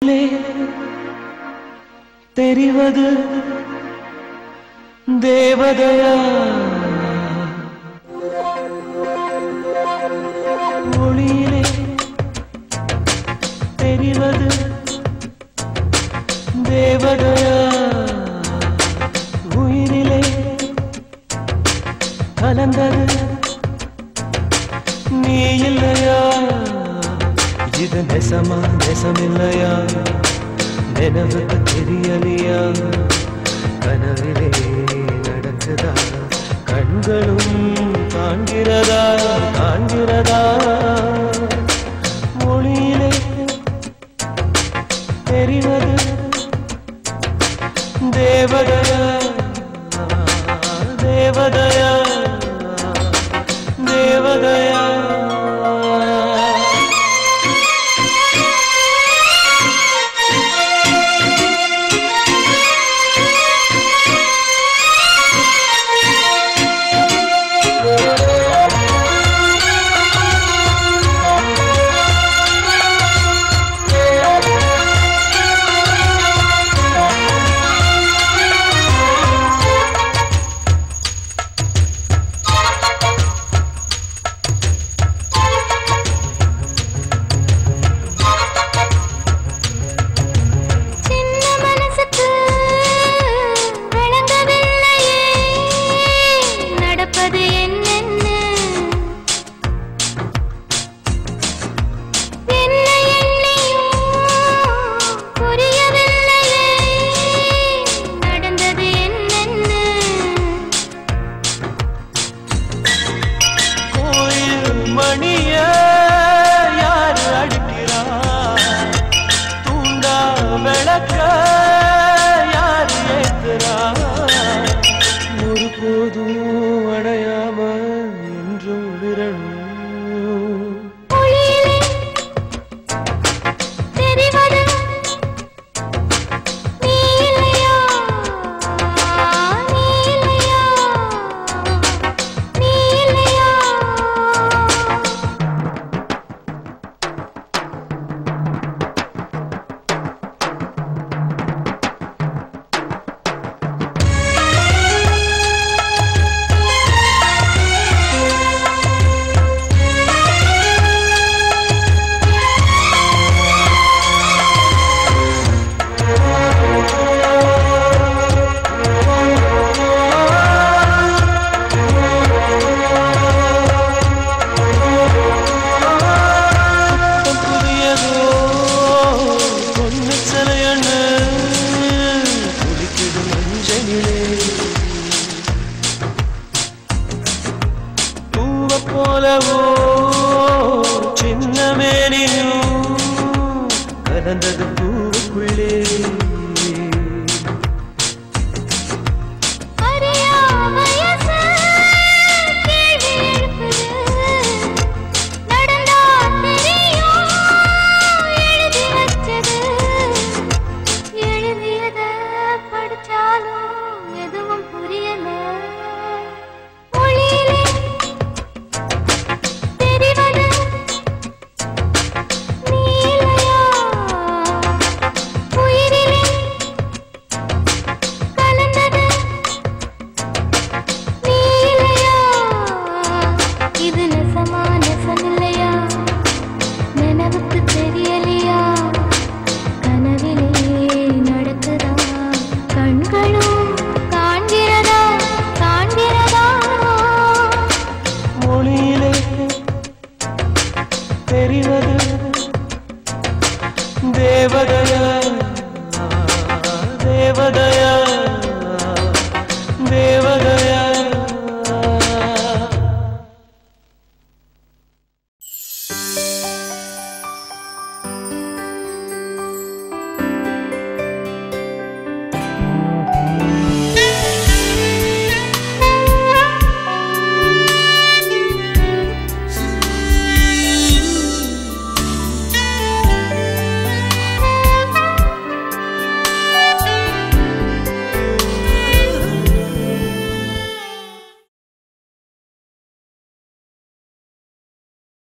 லே தெரிவது தேவதையா ஒளியிலே தெரிவது தேவதையா உயிரிலே கலந்தது நீ இல்லையா இது நெசமா நெசமில்லையா நினைவுக்கு தெரியலையா கனவிலே நடக்குதா கண்களும் காண்கிறதா காண்கிறதா மொழியிலே தெரிவது தேவதயா தேவதயா தேவதயா சின்ன மனசுக்கு விளங்கவில்லையே நடப்பது என்னென்ன என்ன எண்ணியும் புரியவில்லையே நடந்தது என்னென்ன கோயில் மணிய யாரு அடிக்கிறா தூண்டா விளக்க யாரு ஏத்துறா ஒரு போதும் அடையாம என்றும் விரணும் ஒளியிலே தெரிவது நீ இல்லையா நீ இல்லையா நீ இல்லையா புதியதோ பொண்ணு சிலையண்ணு குளிக்குது மஞ்சளிலே பூவ போலவோ சின்ன மேனியும் கலந்தது பூவுக்குள்ளே அறியா வயசு கேள்வி எழுப்புது நடந்தா தெரியும் எழுதி வச்சது எழுதியத படிச்சாலும் எதுவும் புரியல ஒளியிலே தெரிவது நீ இல்லையா உயிரிலே கலந்தது நீ இல்லையா இது நெசமா நெசமில்லையா நினைவுக்கு தெரியலையா கனவிலே நடக்குதா கண்களும் காண்கிறதா காண்கிறதா மொழியிலே தெரிவது தேவதயா தேவதயா